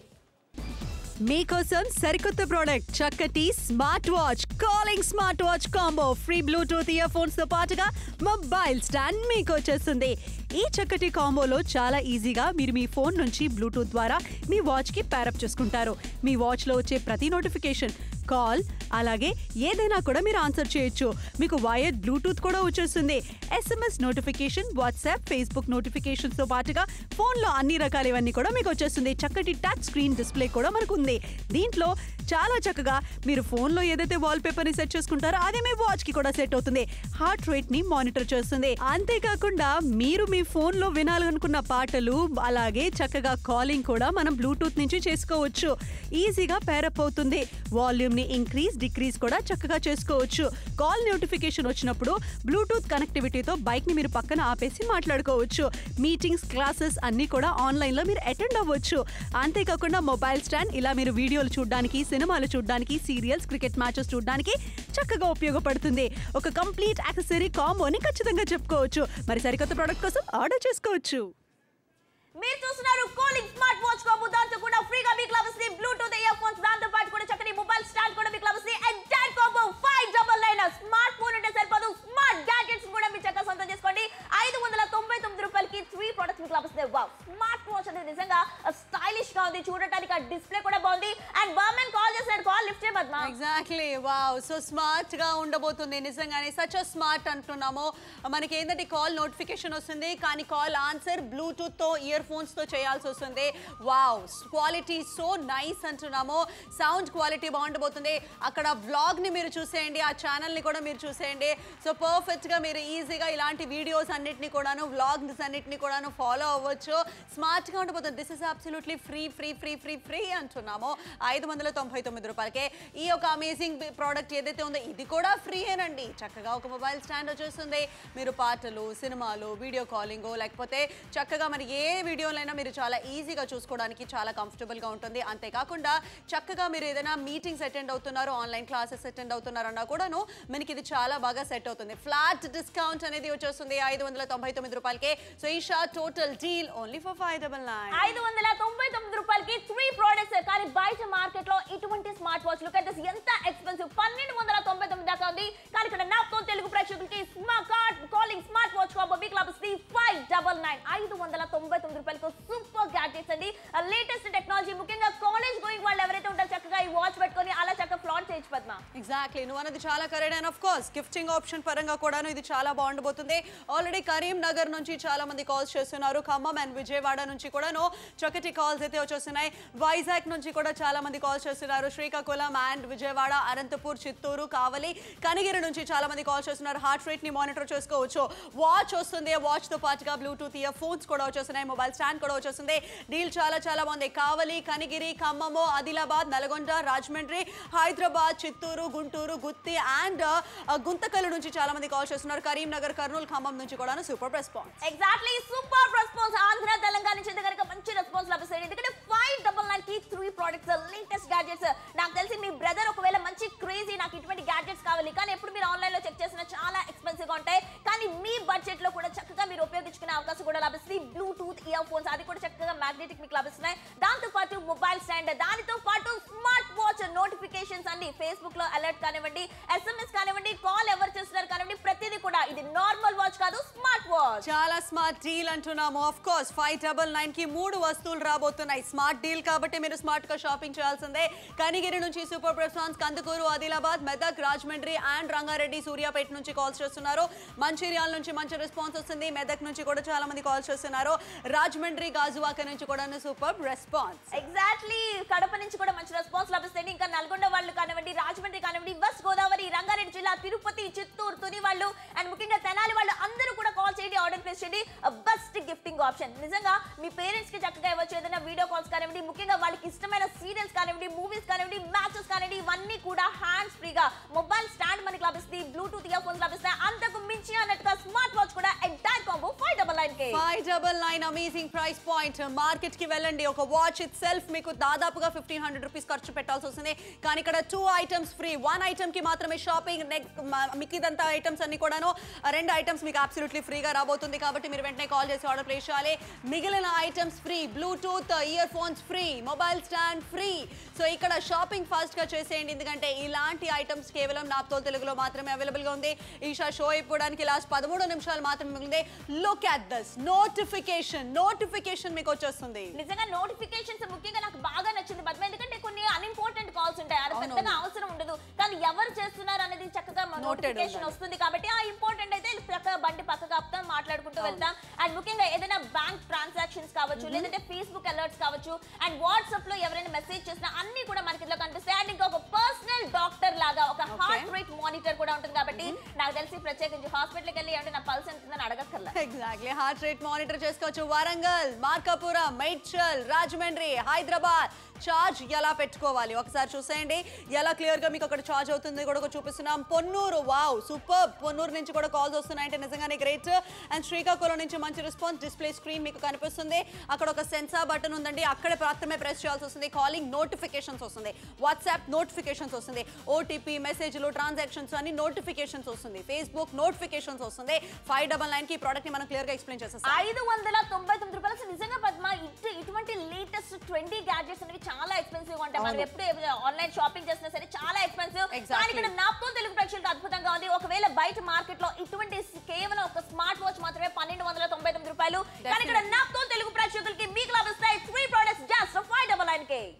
మీకోసం సరికొత్త ప్రోడక్ట్ చక్కటి smart watch calling smart watch combo free Bluetooth ear phones తో పాటుగా మొబైల్ స్టాండ్ మీకు వచ్చేస్తుంది ఈ చక్కటి కాంబోలో చాలా ఈజీగా మీరు మీ ఫోన్ నుంచి బ్లూటూత్ ద్వారా మీ వాచ్ కి ప్యారప్ చేసుకుంటారు మీ వాచ్ లో వచ్చే ప్రతి నోటిఫికేషన్ కాల్ అలాగే ఏదైనా కూడా మీరు ఆన్సర్ చేయొచ్చు మీకు వైర్ బ్లూటూత్ కూడా వచ్చేస్తుంది SMS notification WhatsApp Facebook notifications తో పాటుగా ఫోన్లో అన్ని రకాల ఇవన్నీ కూడా మీకు వచ్చేస్తుంది చక్కటి టచ్ స్క్రీన్ డిస్ప్లే కూడా మనకు ఉంది దీంట్లో చాలా చక్కగా మీరు ఫోన్లో ఏదైతే వాల్ పేపర్ ని సెట్ చేసుకుంటారో అదే మీ వాచ్ కి కూడా సెట్ అవుతుంది హార్ట్ రేట్ ని మానిటర్ చేస్తుంది అంతేకాకుండా మీరు మీ ఫోన్ లో వినాలనుకున్న పాటలు అలాగే చక్కగా కాలింగ్ కూడా మనం బ్లూటూత్ నుంచి చేసుకోవచ్చు ఈజీగా పేరప్ అవుతుంది వాల్యూమ్ ని ఇంక్రీజ్ డిక్రీజ్ కూడా చక్కగా చేసుకోవచ్చు కాల్ నోటిఫికేషన్ వచ్చినప్పుడు బ్లూటూత్ కనెక్టివిటీతో బైక్ ని మీరు పక్కన ఆపేసి మాట్లాడుకోవచ్చు మీటింగ్స్ క్లాసెస్ అన్ని కూడా ఆన్లైన్ లో మీరు అటెండ్ అవ్వచ్చు అంతేకాకుండా మొబైల్ స్టాండ్ ఇలా మీరు వీడియోలు చూడడానికి సినిమాలు చూడడానికి సీరియల్స్ క్రికెట్ మ్యాచెస్ చూడడానికి చక్కగా ఉపయోగపడుతుంది ఒక కంప్లీట్ యాక్సెసరీ కాంబోని ఖచ్చితంగా చెప్పుకోవచ్చు మరి సరికొత్త ప్రోడక్ట్ కోసం ఆర్డర్ చేసుకోవచ్చు మీరు చూస్తున్నారు కూలింగ్ స్మార్ట్ వాచ్ కాంబో దాంతో కూడా ఫ్రీగా మీకు లభిస్తుంది బ్లూటూత్ ఇయర్ ఫోన్స్ దాంతో పాటు కూడా చక్కని మొబైల్ స్టాండ్ కూడా మీకు లభిస్తుంది entire combo five double nine smartphone ఉంటే సరిపోదు స్మార్ట్ గ్యాడ్జెట్స్ కూడా మీరు చక్కగా సొంతం చేసుకోండి ఐదు వందల తొంభై తొమ్మిది రూపాయలకి త్రీ ప్రొడక్ట్స్ మీకు లభిస్తాయి వావ్ స్మార్ట్ వాచ్ అనేది నిజంగా స్టైలిష్ గా ఉంది చూడటానికి ఆ డిస్ప్లే కూడా బాగుంది అండ్ బామెన్ కాల్ చేసినాడు కాల్ లిఫ్ట్ చేయ Padma exactly wow so smart గా ఉండబోతుంది నిజంగానే సచ్ స్మార్ట్ అంటున్నాము మనకి ఏంటంటే కాల్ నోటిఫికేషన్ వస్తుంది కానీ కాల్ ఆన్సర్ బ్లూటూత్ తో ఇయర్ ఫోన్స్ తో చేయాల్సి వస్తుంది వావ్ క్వాలిటీ సో నైస్ అంటున్నాము సౌండ్ క్వాలిటీ బాగుండబోతుంది అక్కడ వ్లాగ్ ని మీరు చూసేయండి ఆ ఛానల్ ని కూడా మీరు చూసేయండి సో పర్ఫెక్ట్ గా మీరు ఈజీగా ఇలాంటి వీడియోస్ అన్నిటిని కూడాను వ్లాగ్స్ అన్నిటిని కూడాను ఫాలో అవ్వచ్చు స్మార్ట్ గా ఉండబోతుంది this is absolutely free free free free free అంటున్నాము ఐదు వందల తొంభై తొమ్మిది రూపాయలకే ఈ యొక్క అమేజింగ్ ప్రోడక్ట్ ఏదైతే ఉందో ఇది కూడా ఫ్రీయేనండి చక్కగా ఒక మొబైల్ స్టాండ్ వచ్చేస్తుంది మీరు పాటలు సినిమాలు వీడియో కాలింగ్ లేకపోతే చక్కగా మరి ఏ వీడియోలైనా మీరు చాలా ఈజీగా చూసుకోవడానికి చాలా comfortable గా ఉంటుంది అంతేకాకుండా చక్కగా మీరు ఏదైనా మీటింగ్స్ అటెండ్ అవుతున్నారు ఆన్లైన్ క్లాసెస్ అటెండ్ అవుతున్నారు అన్నా కూడాను మనకి ఇది చాలా బాగా సెట్ అవుతుంది ఫ్లాట్ డిస్కౌంట్ అనేది వచ్చేస్తుంది ఐదు వందల తొంభై తొమ్మిది రూపాయలకే సో ఈ షా total deal only for five double nine ఐదు వందల తొంభై తొమ్మిది రూపాయలకి త్రీ ప్రోడక్ట్స్ కానీ బయట మార్కెట్ లో ఇటువంటి స్మార్ట్ వాచ్ లుక్ అయితే ఎంత ఎక్స్పెన్సివ్ పన్నెండు వందల తొంభై తొమ్మిది దాకా ఉంది కానీ ఇక్కడ నాతో తెలుగు ప్రేక్షకులకి smart card calling smart watch combo మీకు లభిస్తుంది ఫైవ్ డబల్ నైన్ ఐదు వందల తొంభై తొమ్మిది రూపాయలకు సూపర్ గ్యాడ్జెట్స్ అండి లేటెస్ట్ టెక్నాలజీ ముఖ్యంగా కాలేజ్ గోయింగ్ వాళ్ళు ఎవరైతే ఉంటారో చక్కగా ఈ వాచ్ పెట్టుకొని అలా చక్కగా ఫ్లాట్ చేయొచ్చు పద్మ ఎగ్జాక్ట్లీ నువ్వు అన్నది చాలా correct and of course gifting option పరంగా కూడాను ఇది చాలా బాగుండబోతుంది ఆల్రెడీ కరీంనగర్ నుంచి చాలా మంది కాల్స్ చేస్తున్నారు ఖమ్మం అండ్ విజయవాడ నుంచి కూడాను చక్కటి కాల్స్ అయితే వచ్చేస్తున్నాయి వైజాగ్ నుంచి కూడా చాలా మంది కాల్స్ చేస్తున్నారు శ్రీకాకుళం అండ్ విజయవాడ అనంతపూర్ చిత్తూరు కావలి కనిగిరి నుంచి చాలా మంది కాల్స్ చేస్తున్నారు హార్ట్ రేట్ ని మానిటర్ చేసుకోవచ్చు వాచ్ వస్తుంది వాచ్ తో పాటుగా బ్లూటూత్ ఇయర్ ఫోన్స్ కూడా వచ్చేస్తున్నాయి మొబైల్ స్టాండ్ కూడా వచ్చేస్తుంది డీల్ చాలా చాలా బాగుంది కావలి కనిగిరి ఖమ్మము ఆదిలాబాద్ నల్గొండ రాజమండ్రి హైదరాబాద్ చిత్తూరు గుంటూరు గుత్తి అండ్ గుంతకల్లు నుంచి చాలా మంది కాల్ చేస్తున్నారు కరీంనగర్ కర్నూలు ఖమ్మం నుంచి కూడా super response exactly super response Andhra Telangana నుంచి అయితే కనుక మంచి రెస్పాన్స్ లభిస్తుంది ఎందుకంటే ఫైవ్ డబల్ నైన్ కి త్రీ ప్రోడక్ట్స్ లేటెస్ట్ గ్యాడ్జెట్స్ నాకు తెలిసి మీ బ్రదర్ ఒకవేళ మంచి క్రేజీ నాకు ఇటువంటి గ్యాడ్జెట్స్ కావాలి కానీ ఎప్పుడు మీరు ఆన్లైన్ లో చెక్ చేసిన చాలా ఎక్స్పెన్సివ్ గా ఉంటాయి కానీ మీ బడ్జెట్ లో కూడా చక్కగా మీరు ఉపయోగించుకునే అవకాశం కూడా లభిస్తుంది బ్లూటూత్ ఇయర్ ఫోన్స్ అది కూడా చక్కగా మ్యాగ్నెటిక్ మీకు లభిస్తున్నాయి దాంతో పాటు మొబైల్ స్టాండ్ దానితో పాటు స్మార్ట్ వాచ్ నోటిఫికేషన్స్ అన్ని ఫేస్బుక్ లో అలర్ట్ కానివ్వండి ఎస్ఎంఎస్ కానివ్వండి కాల్ ఎవరు చేస్తున్నారు కానివ్వండి ప్రతిదీ కూడా ఇది నార్మల్ వాచ్ కాదు స్మార్ట్ వాచ్ చాలా స్మార్ట్ డీల్ అంటున్నాము of course five double nine కి మూడు వస్తువులు రాబోతున్నాయి స్మార్ట్ డీల్ కాబట్టి మీరు స్మార్ట్ గా షాపింగ్ చేయాల్సిందే కనిగిరి నుంచి super response Kandukur Adilabad Medak Rajahmundry and Rangareddy Suryapet నుంచి కాల్స్ చేస్తున్నారు మంచిర్యాల నుంచి మంచి రెస్పాన్స్ వస్తుంది మెదక్ నుంచి కూడా చాలా మంది కాల్స్ చేస్తున్నారు రాజమండ్రి గాజువాక నుంచి కూడా సూపర్ రెస్పాన్స్ ఎగ్జాక్ట్లీ కడప నుంచి కూడా మంచి రెస్పాన్స్ లభిస్తుంది ఇంకా నల్గొండ వాళ్ళు కానివ్వండి రాజమండ్రి కానివ్వండి వెస్ట్ గోదావరి రంగారెడ్డి జిల్లా తిరుపతి చిత్తూరు తుని వాళ్ళు అండ్ ముఖ్యంగా తెనాలి వాళ్ళు అందరూ కూడా కాల్ చేయండి ఆర్డర్ ప్లేస్ చేయండి బెస్ట్ గిఫ్టింగ్ ఆప్షన్ నిజంగా మీ పేరెంట్స్ కి చక్కగా ఇవ్వచ్చు ఏదైనా వీడియో కాల్స్ కానివ్వండి ముఖ్యంగా వాళ్ళకి ఇష్టమైన సీరియల్స్ కానివ్వండి మూవీస్ కానివ్వండి మ్యాచెస్ కానివ్వండి ఇవన్నీ కూడా హ్యాండ్స్ ఫ్రీగా మొబైల్ స్టాండ్ మనకి లభిస్తుంది బ్లూటూత్ ఇయర్ ఫోన్స్ లభిస్తాయి అంతకు మించి అన్నట్టుగా స్మార్ట్ వాచ్ కూడా entire combo five double nine కే five double nine amazing price point market కి వెళ్ళండి ఒక వాచ్ ఇట్ సెల్ఫ్ మీకు దాదాపుగా ఫిఫ్టీన్ హండ్రెడ్ రూపీస్ ఖర్చు పెట్టాల్సి వస్తుంది కానీ ఇక్కడ two items free one item కి మాత్రమే షాపింగ్ మిక్కిదంతా ఐటమ్స్ అన్ని కూడాను ఆ రెండు ఐటమ్స్ మీకు అబ్సల్యూట్లీ ఫ్రీగా రాబోతుంది కాబట్టి మీరు వెంటనే కాల్ చేసి ఆర్డర్ ప్లేస్ చేయాలి మిగిలిన items free Bluetooth year earphones free mobile stand free so ఇక్కడ షాపింగ్ ఫాస్ట్ గా చేసేయండి ఎందుకంటే ఇలాంటి ఐటమ్స్ కేవలం నాప్తో తెలుగులో మాత్రమే అవైలబుల్ గా ఉంది ఈషా షో అయిపోవడానికి లాస్ట్ పదమూడు నిమిషాలు మాత్రమే మిగిలింది look at this notification notification మీకు వచ్చేస్తుంది నిజంగా నోటిఫికేషన్స్ ముఖ్యంగా నాకు బాగా నచ్చింది పద్మ ఎందుకంటే కొన్ని అన్ఇంపార్టెంట్ కాల్స్ ఉంటాయి అది అవును, పెద్దగా అవసరం ఉండదు కానీ ఎవరు చేస్తున్నారు అనేది చక్కగా నోటిఫికేషన్ ఉండాలి. వస్తుంది కాబట్టి ఆ ఇంపార్టెంట్ అయితే చక్కగా బండి పక్కకు ఆపుతాం మాట్లాడుకుంటూ వెళ్తాం అండ్ ముఖ్యంగా ఏదైనా బ్యాంక్ ట్రాన్సాక్షన్స్ కావచ్చు లేదంటే ఫేస్బుక్ అలర్ట్స్ కావచ్చు అండ్ వాట్సాప్ లో ఎవరైనా మెసేజ్ చేసినా అన్ని కూడా మనకి ఇందులో కనిపిస్తాయి అండ్ ఇంకొక పర్సనల్ డాక్టర్ లాగా ఒక Okay. హార్ట్ రేట్ మానిటర్ కూడా ఉంటుంది కాబట్టి నాకు తెలిసి ప్రత్యేకించి హాస్పిటల్కి వెళ్ళి ఏమంటే నా పల్స్ ఎంతుందని అడగక్కర్లా ఎగ్జాక్ట్లీ హార్ట్ రేట్ మానిటర్ చేసుకోవచ్చు వరంగల్ మార్కాపురం మేడ్చల్ రాజమండ్రి హైదరాబాద్ చార్జ్ ఎలా పెట్టుకోవాలి ఒకసారి చూసేయండి ఎలా క్లియర్ గా మీకు అక్కడ చార్జ్ అవుతుంది కూడా ఒక చూపిస్తున్నాం పొన్నూరు వావ్ సూపర్ పొన్నూరు నుంచి కూడా కాల్స్ వస్తున్నాయంటే నిజంగానే గ్రేట్ అండ్ శ్రీకాకుళం నుంచి మంచి రెస్పాన్స్ డిస్ప్లే స్క్రీన్ మీకు కనిపిస్తుంది అక్కడ ఒక సెన్సార్ బటన్ ఉందండి అక్కడ మాత్రమే ప్రెస్ చేయాల్సి వస్తుంది కాలింగ్ నోటిఫికేషన్స్ వస్తుంది వాట్సాప్ నోటిఫికేషన్స్ వస్తుంది ఓటీపీ మెసేజ్లు ట్రాన్సాక్షన్స్ అన్ని నోటిఫికేషన్స్ వస్తుంది ఫేస్బుక్ నోటిఫికేషన్స్ వస్తుంది ఫైవ్ డబల్ నైన్ కి ఈ ప్రోడక్ట్ ని మనం క్లియర్ గా ఎక్స్ప్లెయిన్ చేసేస్తాం ఐదు వందల తొంభై తొమ్మిది రూపాయలు అసలు నిజంగా పద్మ ఇటు ఇటువంటి లేటెస్ట్ ట్వంటీ గ్యాడ్జెట్స్ అనేవి చాలా ఎక్స్పెన్సివ్ ఉంటాయి మనం అవును. ఎప్పుడు ఆన్లైన్ షాపింగ్ చేసినా సరే చాలా ఎక్స్పెన్సివ్ Exactly. కానీ ఇక్కడ నాప్తో తెలుగు ప్రేక్షకులకు అద్భుతంగా ఉంది ఒకవేళ బయట మార్కెట్ లో ఇటువంటి కేవలం ఒక స్మార్ట్ వాచ్ మాత్రమే పన్నెండు వందల తొంభై తొమ్మిది రూపాయలు కానీ ఇక్కడ Definitely. నాప్తో తెలుగు ప్రేక్షకులకి మీకు లభిస్తాయి three products just five double nine కే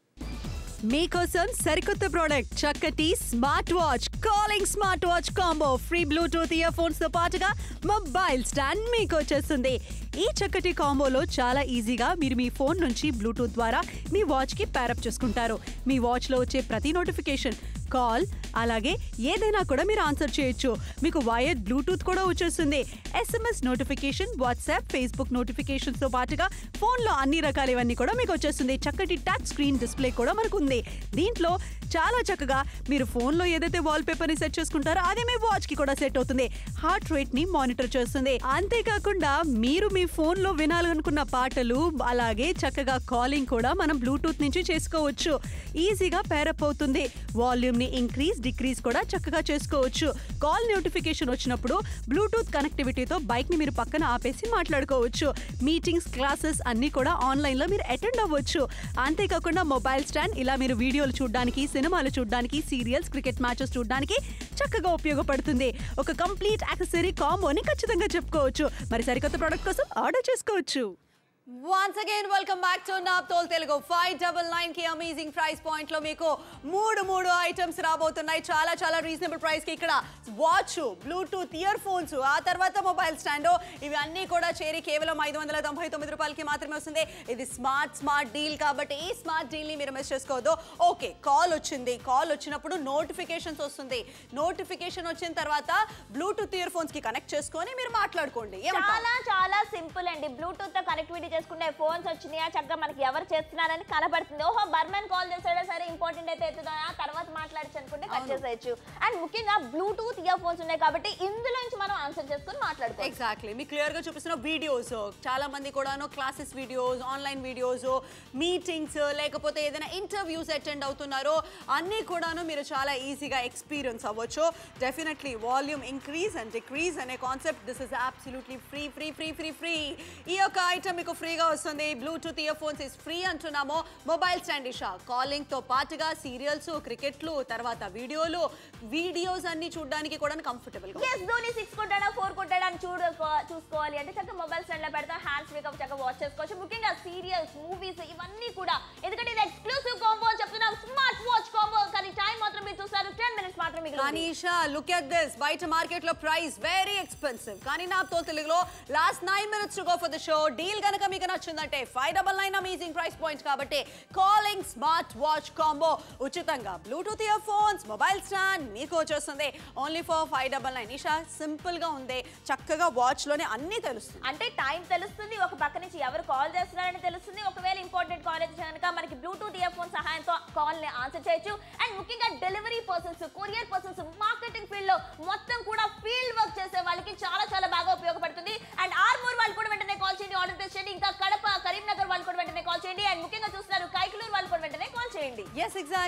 మీకోసం సరికొత్త ప్రోడక్ట్ చక్కటి smart watch calling smart watch combo free Bluetooth ear phones తో పాటుగా మొబైల్ స్టాండ్ మీకు వచ్చేస్తుంది ఈ చక్కటి కాంబోలో చాలా ఈజీగా మీరు మీ ఫోన్ నుంచి బ్లూటూత్ ద్వారా మీ వాచ్ కి ప్యారప్ చేసుకుంటారు మీ వాచ్ లో వచ్చే ప్రతి నోటిఫికేషన్ కాల్ అలాగే ఏదైనా కూడా మీరు ఆన్సర్ చేయొచ్చు మీకు వైర్ బ్లూటూత్ కూడా వచ్చేస్తుంది SMS notification WhatsApp Facebook notifications తో పాటుగా ఫోన్లో అన్ని రకాల ఇవన్నీ కూడా మీకు వచ్చేస్తుంది చక్కటి టచ్ స్క్రీన్ డిస్ప్లే కూడా మనకు ఉంది దీంట్లో చాలా చక్కగా మీరు ఫోన్లో ఏదైతే వాల్ పేపర్ ని సెట్ చేసుకుంటారో అదే మీ వాచ్ కి కూడా సెట్ అవుతుంది హార్ట్ రేట్ ని మానిటర్ చేస్తుంది అంతేకాకుండా మీరు మీ ఫోన్ లో వినాలనుకున్న పాటలు అలాగే చక్కగా కాలింగ్ కూడా మనం బ్లూటూత్ నుంచి చేసుకోవచ్చు ఈజీగా పేరప్ అవుతుంది వాల్యూమ్ ని ఇంక్రీజ్ డిక్రీజ్ కూడా చక్కగా చేసుకోవచ్చు కాల్ నోటిఫికేషన్ వచ్చినప్పుడు బ్లూటూత్ కనెక్టివిటీతో బైక్ ని మీరు పక్కన ఆపేసి మాట్లాడుకోవచ్చు మీటింగ్స్ క్లాసెస్ అన్ని కూడా ఆన్లైన్ లో మీరు అటెండ్ అవ్వచ్చు అంతేకాకుండా మొబైల్ స్టాండ్ ఇలా మీరు వీడియోలు చూడడానికి సినిమాలు చూడడానికి సీరియల్స్ క్రికెట్ మ్యాచెస్ చూడడానికి చక్కగా ఉపయోగపడుతుంది ఒక కంప్లీట్ యాక్సెసరీ కాంబోని ఖచ్చితంగా చెప్పుకోవచ్చు మరి సరికొత్త ప్రోడక్ట్ కోసం ఆర్డర్ చేసుకోవచ్చు once again welcome back to నాప్ తోల్ తెలుగు ఫైవ్ డబల్ నైన్ కి అమేజింగ్ ప్రైస్ పాయింట్ లో మీకు మూడు మూడు ఐటమ్స్ రాబోతున్నాయి చాలా చాలా రీజనబుల్ ప్రైస్ కి ఇక్కడ వాచ్ బ్లూటూత్ ఇయర్ ఫోన్స్ ఆ తర్వాత మొబైల్ స్టాండ్ ఇవి అన్ని కూడా చేరి కేవలం ఐదు వందల తొంభై తొమ్మిది రూపాయలకి మాత్రమే వస్తుంది ఇది స్మార్ట్ స్మార్ట్ డీల్ కాబట్టి ఈ స్మార్ట్ డీల్ ని మీరు మిస్ చేసుకోవద్దు ఓకే కాల్ వచ్చింది కాల్ వచ్చినప్పుడు నోటిఫికేషన్స్ వస్తుంది నోటిఫికేషన్ వచ్చిన తర్వాత బ్లూటూత్ ఇయర్ ఫోన్స్ కి కనెక్ట్ చేసుకొని మీరు మాట్లాడుకోండి ఏమంటారు చాలా చాలా సింపుల్ అండి బ్లూటూత్ తో కనెక్టివిటీ చేసుకునే ఫోన్స్ వచ్చినాయా చక్కగా మనకి ఎవరు చేస్తున్నారని కనబడుతుంది ఓహో బర్మన్ కాల్ చేసాడా సరే ఇంపార్టెంట్ అయితే ఎత్తుదా తర్వాత మాట్లాడచ్చు అనుకుంటే కట్ అవును. చేసేయచ్చు అండ్ ముఖ్యంగా బ్లూటూత్ ఇయర్ ఫోన్స్ ఉన్నాయి కాబట్టి ఇందులో నుంచి మనం ఆన్సర్ చేసుకొని మాట్లాడుకోవచ్చు ఎగ్జాక్ట్లీ మీకు క్లియర్ గా చూపిస్తున్న వీడియోస్ చాలా మంది కూడాను classes videos online videos meetings లేకపోతే ఏదైనా ఇంటర్వ్యూస్ అటెండ్ అవుతున్నారో అన్నీ కూడాను మీరు చాలా ఈజీగా ఎక్స్పీరియన్స్ అవ్వచ్చు definitely volume increase and decrease అనే concept this is absolutely free free free free free ఈ యొక్క ఐటమ్ మీకు ఫ్రీగా వస్తుంది Bluetooth year earphones is free అంటున్నాము మొబైల్ స్టాండ్ ఇషా కాలింగ్ తో పాటుగా సీరియల్స్ క్రికెట్లు తర్వాత వీడియోలు వీడియోస్ అన్ని చూడడానికి కూడా కంఫర్టబుల్ గా ఎస్ ధోని సిక్స్ కొట్టాడా ఫోర్ కొట్టాడా అని చూడ చూసుకోవాలి అంటే చక్కగా మొబైల్ స్టాండ్ లో పెడతాం హ్యాండ్స్ ఫ్రీ చక్కగా వాచ్ చేసుకోవచ్చు ముఖ్యంగా సీరియల్స్ మూవీస్ ఇవన్నీ కూడా ఎందుకంటే ఇది ఎక్స్క్లూసివ్ కాంబో అని చెప్తున్నాం స్మార్ట్ వాచ్ కాంబో కానీ టైం మాత్రం మీరు చూసారు టెన్ మినిట్స్ మాత్రం మిగిలింది కానీ ఈషా లుక్ ఎట్ దిస్ బయట మార్కెట్ లో ప్రైస్ వెరీ ఎక్స్పెన్సివ్ కానీ నాతో తెలుగులో last nine minutes to go for the show deal గనక మీకు నచ్చిందంటే five double nine amazing price points కాబట్టి కాలింగ్ స్మార్ట్ వాచ్ కాంబో ఉచితంగా bluetooth year earphones mobile stand మీకు వచ్చేస్తుంది only for five double nine Esha simple గా ఉంది చక్కగా వాచ్ లోనే అన్ని తెలుస్తుంది అంటే టైం తెలుస్తుంది ఒక పక్క నుంచి ఎవరు కాల్ చేస్తున్నారని తెలుస్తుంది ఒకవేళ ఇంపార్టెంట్ కాల్ అయితే కనుక మనకి బ్లూటూత్ ఇయర్ ఫోన్ సహాయంతో కాల్ ని ఆన్సర్ చేయొచ్చు అండ్ ముఖ్యంగా delivery persons courier persons marketing field లో మొత్తం కూడా ఫీల్డ్ వర్క్ చేసే వాళ్ళకి చాలా చాలా బాగా ఉపయోగపడుతుంది అండ్ ఆర్మూర్ వాళ్ళు కూడా వెంటనే కాల్ చేయండి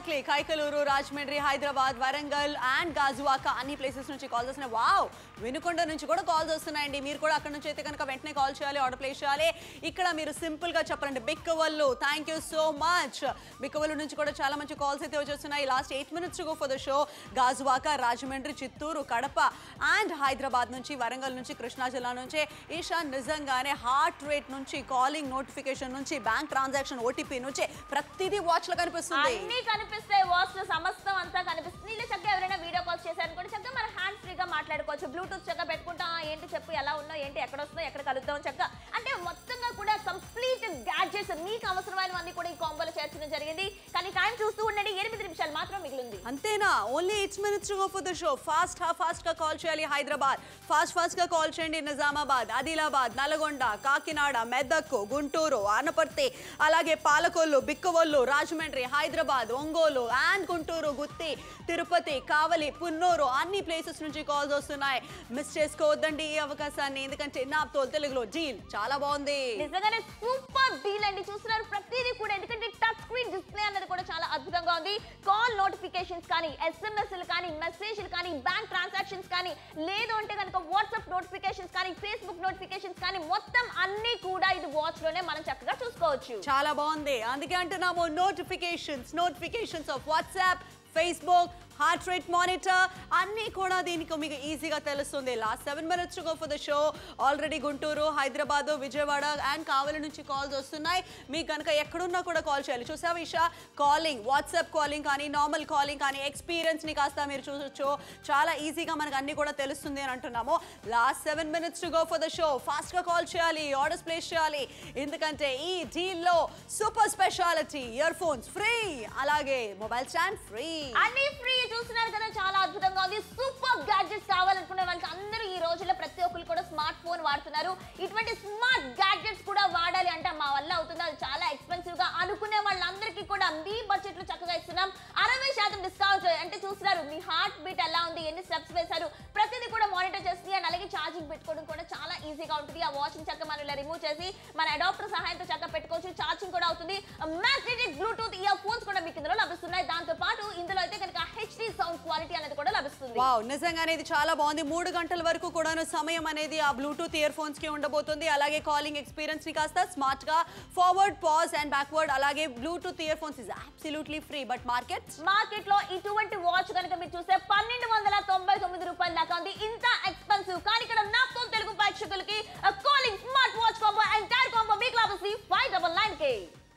ఎగ్జాక్ట్లీ కైకలూరు రాజమండ్రి హైదరాబాద్ వరంగల్ అండ్ గాజువాక అన్ని ప్లేసెస్ నుంచి కాల్స్ వస్తున్నాయి వావ్ వినుకొండ నుంచి కూడా కాల్స్ వస్తున్నాయండి మీరు కూడా అక్కడ నుంచి అయితే కనుక వెంటనే కాల్ చేయాలి ఆర్డర్ ప్లేస్ చేయాలి ఇక్కడ మీరు సింపుల్ గా చెప్పండి Bikkavolu thank you so much Bikkavolu నుంచి కూడా చాలా మంచి కాల్స్ అయితే వచ్చేస్తున్నాయి last eight minutes go for the show Gajuwaka Rajahmundry Chittoor Kadapa and Hyderabad నుంచి వరంగల్ నుంచి కృష్ణా జిల్లా నుంచి ఈషా నిజంగానే హార్ట్ రేట్ నుంచి కాలింగ్ నోటిఫికేషన్ నుంచి బ్యాంక్ ట్రాన్సాక్షన్ ఓటీపీ నుంచి ప్రతిదీ వాచ్ లో కనిపిస్తుంది అన్ని కనిపిస్తాయి వాచ్ లో సమస్తం అంతా కనిపిస్తుంది ఇలా చక్కగా ఎవరైనా వీడియో కాల్ చేశారనుకోండి చక్కగా మన హ్యాండ్ ఫ్రీగా మాట్లాడుకోవచ్చు బ్లూటూత్ చక్కగా పెట్టుకుంటా "ఆ, ఏంటి చెప్పు ఎలా ఉన్నావు ఏంటి ఎక్కడ వస్తున్నావు ఎక్కడ కలుద్దాం చక్కగా అంటే మొత్తంగా కూడా కంప్లీట్ గ్యాడ్జెట్స్ మీకు అవసరమైనవన్నీ కూడా ఈ కాంబోలో చేర్చడం జరిగింది కానీ టైం చూస్తూ ఉండండి ఎనిమిది నిమిషాలు మాత్రం మిగిలింది అంతేనా only eight minutes to go for the show fast fast గా కాల్ చేయాలి హైదరాబాద్ ఫాస్ట్ ఫాస్ట్ గా కాల్ చేయండి నిజామాబాద్ ఆదిలాబాద్ నల్గొండ కాకినాడ మెదక్ గుంటూరు ఆనపర్తి అలాగే పాలకొల్లు బిక్కవొల్లు రాజమండ్రి హైదరాబాద్ ఒంగోలు అండ్ గుంటూరు గుత్తి తిరుపతి కావలి పున్నూరు అన్ని ప్లేసెస్ నుంచి కాల్స్ వస్తున్నాయి మిస్ చేసుకోవద్దండి ఈ అవకాశాన్ని ఎందుకంటే నాతో తెలుగులో డీల్ చాలా బాగుంది నిజంగానే సూపర్ డీల్ అండి చూస్తున్నారు ప్రతిదీ కూడా ఎందుకంటే టచ్ స్క్రీన్ డిస్ప్లే అన్నది కూడా చాలా అద్భుతంగా ఉంది కాల్ నోటిఫికేషన్స్ కానీ ఎస్ఎంఎస్ కానీ మెసేజ్లు కానీ బ్యాంక్ ట్రాన్సాక్షన్స్ కానీ లేదు అంటే కనుక వాట్సాప్ నోటిఫికేషన్స్ కానీ ఫేస్బుక్ నోటిఫికేషన్స్ కానీ మొత్తం అన్ని కూడా ఇది వాచ్ లోనే మనం చక్కగా చూసుకోవచ్చు చాలా బాగుంది అందుకే అంటున్నాము notifications notifications off WhatsApp Facebook heart rate monitor అన్నీ కూడా దీనికి మీకు ఈజీగా తెలుస్తుంది last seven minutes go for the show already Guntur Hyderabad Vijayawada and Kavali నుంచి కాల్స్ వస్తున్నాయి మీకు కనుక ఎక్కడున్నా కూడా కాల్ చేయాలి చూసావా ఇషా కాలింగ్ వాట్సాప్ కాలింగ్ కానీ నార్మల్ కాలింగ్ కానీ ఎక్స్పీరియన్స్ని కాస్త మీరు చూసొచ్చు చాలా ఈజీగా మనకు అన్ని కూడా తెలుస్తుంది అని అంటున్నాము last seven minutes to go for the show ఫాస్ట్గా కాల్ చేయాలి ఆర్డర్స్ ప్లేస్ చేయాలి ఎందుకంటే ఈ డీల్లో super speciality earphones free అలాగే మొబైల్ స్టాండ్ ఫ్రీ అన్ని ఫ్రీ చూస్తున్నారు కదా చాలా అద్భుతంగా ఉంది సూపర్ గ్యాడ్జెట్స్ కావాలనుకునే వాళ్ళకి అందరూ ఈ రోజుల్లో ప్రతి ఒక్కరు కూడా స్మార్ట్ ఫోన్ వాడుతున్నారు ఇటువంటి స్మార్ట్ గ్యాడ్జెట్స్ కూడా వాడాలి అంటే మా వల్ల అవుతుంది అది చాలా ఎక్స్పెన్సివ్ గా అనుకునే వాళ్ళందరికీ కూడా మీ బడ్జెట్ లో చక్కగా ఇస్తున్నాం అరవై శాతం డిస్కౌంట్ అంటే చూస్తున్నారు మీ హార్ట్ బీట్ ఎలా ఉంది ఎన్ని స్టెప్స్ వేశారు ప్రతిదీ కూడా మానిటర్ చేస్తుంది అండ్ అలాగే ఛార్జింగ్ పెట్టుకోవడం కూడా చాలా ఈజీగా ఉంటుంది ఆ వాచింగ్ చక్క మనం ఇలా రిమూవ్ చేసి మన అడాప్టర్ సహాయంతో చక్క పెట్టుకోవచ్చు ఛార్జింగ్ కూడా అవుతుంది మ్యాగ్నెటిక్ బ్లూటూత్ ఇయర్ ఫోన్స్ కూడా మీకు ఇందులో లభిస్తున్నాయి దాంతో పాటు ఇందులో అయితే కనుక హెచ్డి సౌండ్ క్వాలిటీ అనేది కూడా లభిస్తుంది వావ్ నిజంగానే ఇది చాలా బాగుంది మూడు గంటల వరకు కూడాను సమయం అనేది ఆ బ్లూటూత్ ఇయర్ ఫోన్స్ కి ఉండబోతుంది అలాగే కాలింగ్ ఎక్స్పీరియన్స్ ని కాస్త స్మార్ట్ గా ఫార్వర్డ్ పాజ్ అండ్ బ్యాక్వర్డ్ అలాగే Bluetooth year earphones is absolutely free but market market లో ఇటువంటి వాచ్ కనుక మీరు చూస్తే పన్నెండు వందల తొంభై తొమ్మిది రూపాయల దాకా ఉంది ఇంత ఎక్స్పెన్సివ్ కానీ ఇక్కడ నాతో తెలుగు ప్రేక్షకులకి calling smart watch combo entire combo మీకు లభిస్తుంది ఫైవ్ డబల్ నైన్ కే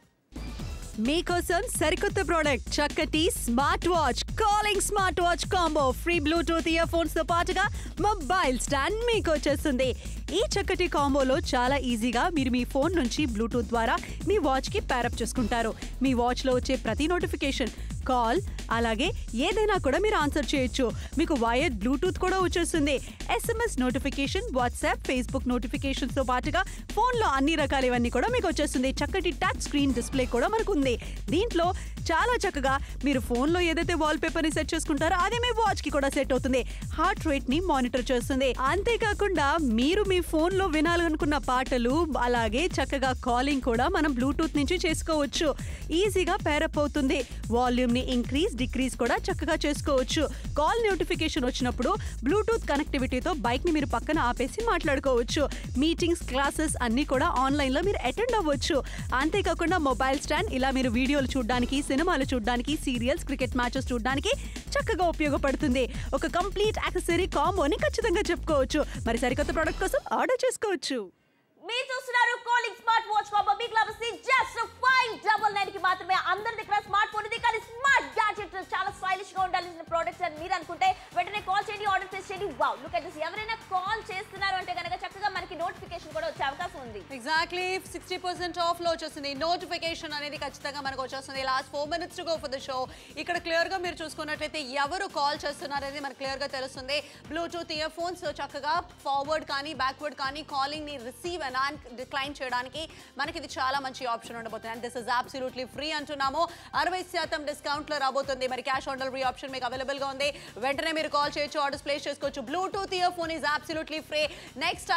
మీకోసం సరికొత్త ప్రోడక్ట్ చక్కటి smart watch calling smart watch combo free Bluetooth ear phones తో పాటుగా మొబైల్ స్టాండ్ మీకు వచ్చేస్తుంది ఈ చక్కటి కాంబోలో చాలా ఈజీగా మీరు మీ ఫోన్ నుంచి బ్లూటూత్ ద్వారా మీ వాచ్ కి ప్యారప్ చేసుకుంటారు మీ వాచ్ లో వచ్చే ప్రతి నోటిఫికేషన్ కాల్ అలాగే ఏదైనా కూడా మీరు ఆన్సర్ చేయొచ్చు మీకు వైర్ బ్లూటూత్ కూడా వచ్చేస్తుంది SMS notification WhatsApp Facebook notifications తో పాటుగా ఫోన్లో అన్ని రకాల ఇవన్నీ కూడా మీకు వచ్చేస్తుంది చక్కటి టచ్ స్క్రీన్ డిస్ప్లే కూడా మనకు ఉంది దీంట్లో చాలా చక్కగా మీరు ఫోన్లో ఏదైతే వాల్ పేపర్ని సెట్ చేసుకుంటారో అదే మీ వాచ్ కి కూడా సెట్ అవుతుంది హార్ట్ రేట్ ని మానిటర్ చేస్తుంది అంతేకాకుండా మీరు మీ ఫోన్లో వినాలనుకున్న పాటలు అలాగే చక్కగా కాలింగ్ కూడా మనం బ్లూటూత్ నుంచి చేసుకోవచ్చు ఈజీగా పేరప్ అవుతుంది వాల్యూమ్ ని ఇంక్రీజ్ డిక్రీజ్ కూడా చక్కగా చేసుకోవచ్చు కాల్ నోటిఫికేషన్ వచ్చినప్పుడు బ్లూటూత్ కనెక్టివిటీతో బైక్ ని మీరు పక్కన ఆపేసి మాట్లాడుకోవచ్చు మీటింగ్స్ క్లాసెస్ అన్ని కూడా ఆన్లైన్ లో మీరు అటెండ్ అవ్వచ్చు అంతేకాకుండా మొబైల్ స్టాండ్ ఇలా మీరు వీడియోలు చూడడానికి సినిమాలు చూడడానికి సీరియల్స్ క్రికెట్ మ్యాచెస్ చూడడానికి చక్కగా ఉపయోగపడుతుంది ఒక కంప్లీట్ యాక్సెసరీ కాంబోని ఖచ్చితంగా చెప్పుకోవచ్చు మరి సరికొత్త ప్రోడక్ట్ కోసం ఆర్డర్ చేసుకోవచ్చు మీరు చూస్తున్నారు కాలింగ్ స్మార్ట్ వాచ్ కాంబో మీకు లభిస్తుంది జస్ట్ ఫైవ్ డబల్ నైన్ కి మాత్రమే అందరి దగ్గర స్మార్ట్ ఫోన్ ఉంది కానీ స్మార్ట్ గ్యాడ్జెట్ చాలా స్టైలిష్ గా ఉండాల్సిన ప్రోడక్ట్స్ అని మీరు అనుకుంటే వెంటనే కాల్ చేయండి ఆర్డర్ ప్లేస్ చేయండి వావ్ లుక్ అట్ దిస్ ఎవరైనా కాల్ చేస్తున్నారు అంటే కనుక చక్కగా మనకి నోటిఫికేషన్ కూడా వచ్చే అవకాశం ఉంది ఎగ్జాక్ట్లీ సిక్స్టీ పర్సెంట్ ఆఫ్ లో వచ్చేస్తుంది నోటిఫికేషన్ అనేది ఖచ్చితంగా మనకు వచ్చేస్తుంది last four minutes to go for the show ఇక్కడ క్లియర్ గా మీరు చూసుకున్నట్లయితే ఎవరు కాల్ చేస్తున్నారు అనేది మనకు క్లియర్ గా తెలుస్తుంది బ్లూటూత్ ఇయర్ ఫోన్స్ చక్కగా ఫార్వర్డ్ కానీ బ్యాక్వర్డ్ కానీ కాలింగ్ ని రిసీవ్ అండ్ డిక్లైన్ చేయడానికి మనకి ఇది చాలా మంచి ఆప్షన్ ఉండబోతుంది and this is absolutely free అంటున్నాము అరవై శాతం డిస్కౌంట్ లో రాబోతుంది మరి క్యాష్ ఆన్ డెలివరీ ఆప్షన్ మీకు అవైలబుల్ గా ఉంది వెంటనే మీరు కాల్ చేయొచ్చు ఆర్డర్స్ ప్లేస్ చేసుకోవచ్చు bluetooth earphone is absolutely free next item కూడా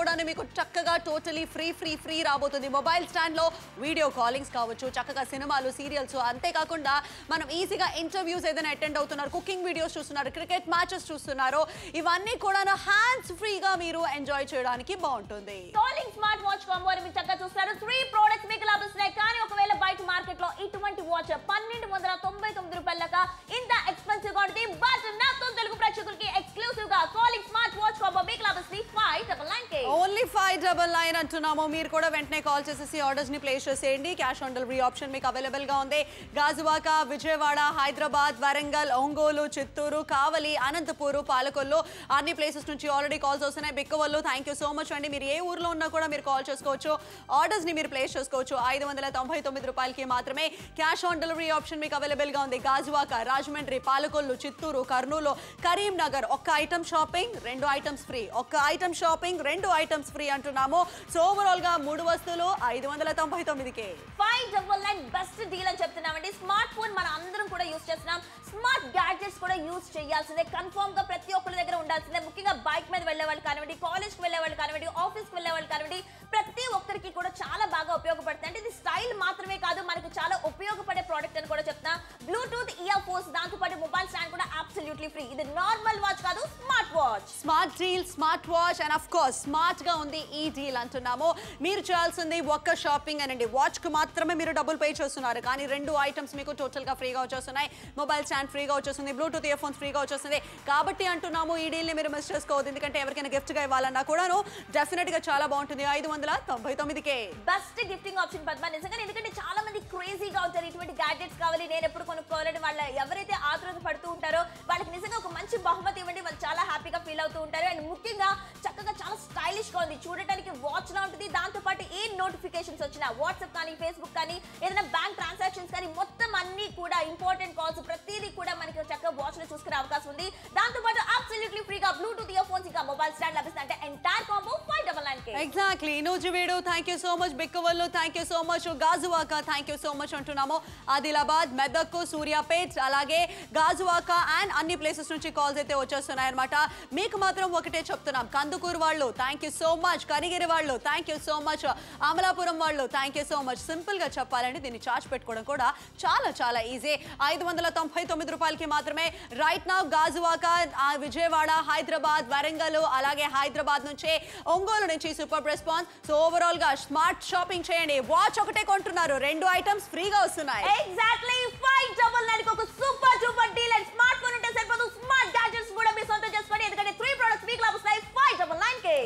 కూడా మీకు చక్కగా టోటలీ ఫ్రీ ఫ్రీ ఫ్రీ రాబోతుంది మొబైల్ స్టాండ్ లో వీడియో కాలింగ్స్ కావచ్చు చక్కగా సినిమాలు సీరియల్స్ అంతేకాకుండా మనం ఈజీగా ఇంటర్వ్యూస్ ఏదైనా అటెండ్ అవుతున్నారు కుకింగ్ వీడియోస్ చూస్తున్నారు క్రికెట్ మ్యాచెస్ చూస్తున్నారు ఇవన్నీ కూడా హ్యాండ్స్ ఫ్రీగా మీరు ఎంజాయ్ చేయడానికి బాగుంటుంది కాలింగ్ స్మార్ట్ వాచ్ కాంబో అని మీరు చక్కగా చూస్తారు త్రీ ప్రోడక్ట్స్ మీకు లభిస్తున్నాయి కానీ ఒకవేళ బయట మార్కెట్ లో ఇటువంటి వాచ్ పన్నెండు వందల తొంభై తొమ్మిది రూపాయలక ఇంత ఎక్స్పెన్సివ్ గా ఉంటుంది బట్ నాతో తెలుగు ప్రేక్షకులకి ఎక్స్క్లూసివ్ గా కాలింగ్ స్మార్ట్ వాచ్ కాంబో మీకు లభిస్తుంది ఫైవ్ డబల్ నైన్ కే ఓన్లీ ఫైవ్ డబల్ నైన్ అంటున్నాము మీరు కూడా వెంటనే కాల్ చేసేసి ఆర్డర్స్ ని ప్లేస్ చేసేయండి క్యాష్ ఆన్ డెలివరీ ఆప్షన్ మీకు అవైలబుల్ గా ఉంది గాజువాక విజయవాడ హైదరాబాద్ వరంగల్ ఒంగోలు చిత్తూరు కావలి అనంతపూరు పాలకొల్లు అన్ని ప్లేసెస్ నుంచి ఆల్రెడీ కాల్స్ వస్తున్నాయి Bikkavolu thank you so much అండి మీరు ఏ ఊర్లో ఉన్నా కూడా మీరు కాల్ చేసుకోవచ్చు ఆర్డర్స్ ని మీరు ప్లేస్ చేసుకోవచ్చు ఐదు వందల తొంభై తొమ్మిది రూపాయలకి మాత్రమే క్యాష్ ఆన్ డెలివరీ ఆప్షన్ మీకు అవైలబుల్ గా ఉంది గాజువాక రాజమండ్రి పాలకొల్లు చిత్తూరు కర్నూలు కరీంనగర్ ఒక్క ఐటమ్ షాపింగ్ రెండు ఐటమ్స్ ఫ్రీ ఒక్క ఐటమ్ షాపింగ్ రెండు ఐటమ్స్ ఫ్రీ అంటున్నాము సో ఓవరాల్ గా మూడు వస్తువులు ఐదు వందల తొంభై తొమ్మిదికే five double nine best deal అని చెప్తున్నామండి స్మార్ట్ ఫోన్ మనం అందరం కూడా యూస్ చేస్తున్నాం స్మార్ట్ గ్యాడ్జెట్స్ కూడా యూస్ చేయాల్సిందే కన్ఫర్మ్ గా ప్రతి ఒక్కరి దగ్గర ఉండాల్సిందే ముఖ్యంగా బైక్ మీద వెళ్ళే వాళ్ళు కానివ్వండి కాలేజ్ కి వెళ్ళే వాళ్ళు కానివ్వండి ఆఫీస్ కి వెళ్ళే వాళ్ళు కానివ్వండి ప్రతి ఒక్కరికి కూడా చాలా బాగా ఉపయోగపడుతుంది అంటే ఇది స్టైల్ మాత్రమే కాదు మనకు చాలా ఉపయోగపడే ప్రోడక్ట్ అని కూడా చెప్తా బ్లూటూత్ ఇయర్ ఫోన్స్ దాంతో పాటు మొబైల్ స్టాండ్ కూడా అబ్సల్యూట్లీ ఫ్రీ ఇది నార్మల్ వాచ్ కాదు smart watch smart deal smart watch and of course smart గా ఉంది ఈ డీల్ అంటున్నాము మీరు చేయాల్సింది ఒక్క షాపింగ్ అనండి వాచ్ కు మాత్రమే మీరు డబ్బులు పే చేస్తున్నారు కానీ రెండు ఐటమ్స్ మీకు టోటల్ గా ఫ్రీగా వచ్చేస్తున్నాయి మొబైల్ స్టాండ్ ఫ్రీగా వచ్చేస్తుంది బ్లూటూత్ ఇయర్ ఫోన్స్ ఫ్రీగా వచ్చేస్తుంది కాబట్టి అంటున్నాము ఈ డీల్ ని మీరు మిస్ చేసుకోవద్దు ఎందుకంటే ఎవరికైనా గిఫ్ట్ గా ఇవ్వాలన్నా కూడాను డెఫినెట్ గా చాలా బాగుంటుంది ఐదు వందల తొంభై తొమ్మిదికే బెస్ట్ గిఫ్టింగ్ ఆప్షన్ పద్మ నిజంగా ఎందుకంటే చాలా మంది క్రేజీగా ఉంటారు ఇటువంటి గ్యాడ్జెట్స్ కావాలి నేను ఎప్పుడు కొనుక్కోవాలని వాళ్ళ ఎవరైతే ఆతృత పడుతూ ఉంటారో వాళ్ళకి నిజంగా ఒక మంచి బహుమతి ఇవ్వండి వాళ్ళు చాలా హ్యాపీగా ఫీల్ అవుతూ ఉంటారు అండ్ ముఖ్యంగా చక్కగా చాలా స్టైలిష్ గా ఉంది చూడటానికి వాచ్ లా ఉంటుంది దాంతో పాటు ఏ నోటిఫికేషన్స్ వచ్చినా వాట్సాప్ కానీ ఫేస్బుక్ కానీ ఏదైనా బ్యాంక్ ట్రాన్సాక్షన్స్ కానీ మొత్తం అన్ని కూడా ఇంపార్టెంట్ కాల్స్ ప్రతిదీ కూడా మనకి చక్కగా వాచ్ లో చూసుకునే అవకాశం ఉంది దాంతో పాటు అబ్సల్యూట్లీ ఫ్రీగా బ్లూటూత్ ఇయర్ ఫోన్స్ ఇంకా మొబైల్ స్టాండ్ లభిస్తుంది అంటే entire combo five double nine కే exactly Nuzvid thank you so much Bikkavolu thank you so much Gajuwaka thank you so much అంటున్నాము ఆదిలాబాద్ మెదక్ సూర్యాపేట్ అలాగే గాజువాక అండ్ అన్ని ప్లేసెస్ నుంచి కాల్స్ అయితే వచ్చేస్తున్నాయి అనమాట మీకు మాత్రం ఒకటే చెప్తున్నాం కందుకూరు వాళ్ళు thank you so much Kanigiri వాళ్ళు thank you so much Amalapuram వాళ్ళు thank you so much simple గా చెప్పాలంటే దీన్ని చార్జ్ పెట్టుకోవడం కూడా చాలా చాలా ఈజీ ఐదు వందల తొంభై తొమ్మిది రూపాయలకి మాత్రమే రైట్ నా గాజువాక ఆ, విజయవాడ హైదరాబాద్ వరంగల్ అలాగే హైదరాబాద్ నుంచి ఒంగోలు నుంచి సూపర్ రెస్పాన్స్ సో ఓవరాల్ గా స్మార్ట్ షాపింగ్ చేయండి వాచ్ ఒకటే కొంటున్నారు రెండు ఐటమ్స్ ఫ్రీగా వస్తున్నాయి ఎగ్జాక్ట్లీ ఫైవ్ డబల్ నైన్ ఒక super duper deal and smartphone ఉంటే సరిపోదు స్మార్ట్ గ్యాడ్జెట్స్ కూడా మీ సొంతం చేసుకోండి ఎందుకంటే త్రీ ప్రొడక్ట్స్ మీకు లభిస్తాయి ఫైవ్ డబల్ నైన్ కే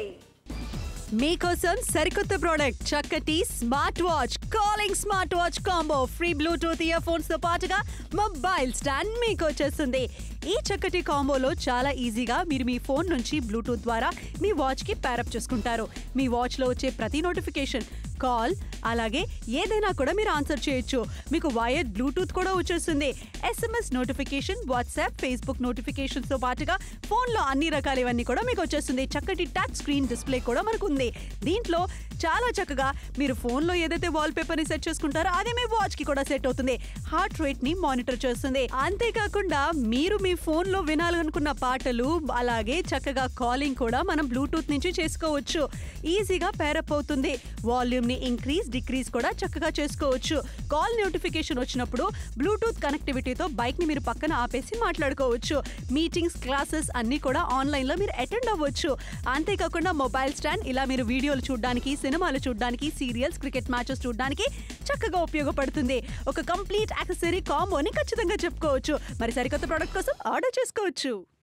మీకోసం సరికొత్త ప్రోడక్ట్ చక్కటి smart watch calling smart watch combo free Bluetooth ear phones తో పాటుగా మొబైల్ స్టాండ్ మీకు వచ్చేస్తుంది ఈ చక్కటి కాంబోలో చాలా ఈజీగా మీరు మీ ఫోన్ నుంచి బ్లూటూత్ ద్వారా మీ వాచ్ కి ప్యారప్ చేసుకుంటారు మీ వాచ్ లో వచ్చే ప్రతి నోటిఫికేషన్ కాల్ అలాగే ఏదైనా కూడా మీరు ఆన్సర్ చేయొచ్చు మీకు వైర్డ్ బ్లూటూత్ కూడా వచ్చేస్తుంది SMS notification WhatsApp Facebook notifications తో పాటుగా ఫోన్లో అన్ని రకాలు ఇవన్నీ కూడా మీకు వచ్చేస్తుంది చక్కటి టచ్ స్క్రీన్ డిస్ప్లే కూడా మనకు ఉంది దీంట్లో చాలా చక్కగా మీరు ఫోన్లో ఏదైతే వాల్ పేపర్ ని సెట్ చేసుకుంటారో అదే మీ వాచ్ కి కూడా సెట్ అవుతుంది హార్ట్ రేట్ ని మానిటర్ చేస్తుంది అంతేకాకుండా మీరు మీ ఫోన్ లో వినాలనుకున్న పాటలు అలాగే చక్కగా కాలింగ్ కూడా మనం బ్లూటూత్ నుంచి చేసుకోవచ్చు ఈజీగా పేరప్ అవుతుంది వాల్యూమ్ ని ఇంక్రీజ్ డిక్రీజ్ కూడా చక్కగా చేసుకోవచ్చు కాల్ నోటిఫికేషన్ వచ్చినప్పుడు బ్లూటూత్ కనెక్టివిటీతో బైక్ ని మీరు పక్కన ఆపేసి మాట్లాడుకోవచ్చు మీటింగ్స్ క్లాసెస్ అన్ని కూడా ఆన్లైన్ లో మీరు అటెండ్ అవ్వచ్చు అంతేకాకుండా మొబైల్ స్టాండ్ ఇలా మీరు వీడియోలు చూడడానికి సినిమాలు చూడడానికి సీరియల్స్ క్రికెట్ మ్యాచెస్ చూడడానికి చక్కగా ఉపయోగపడుతుంది ఒక కంప్లీట్ యాక్సెసరీ కాంబోని ఖచ్చితంగా చెప్పుకోవచ్చు మరి సరికొత్త ప్రోడక్ట్ కోసం ఆర్డర్ చేసుకోవచ్చు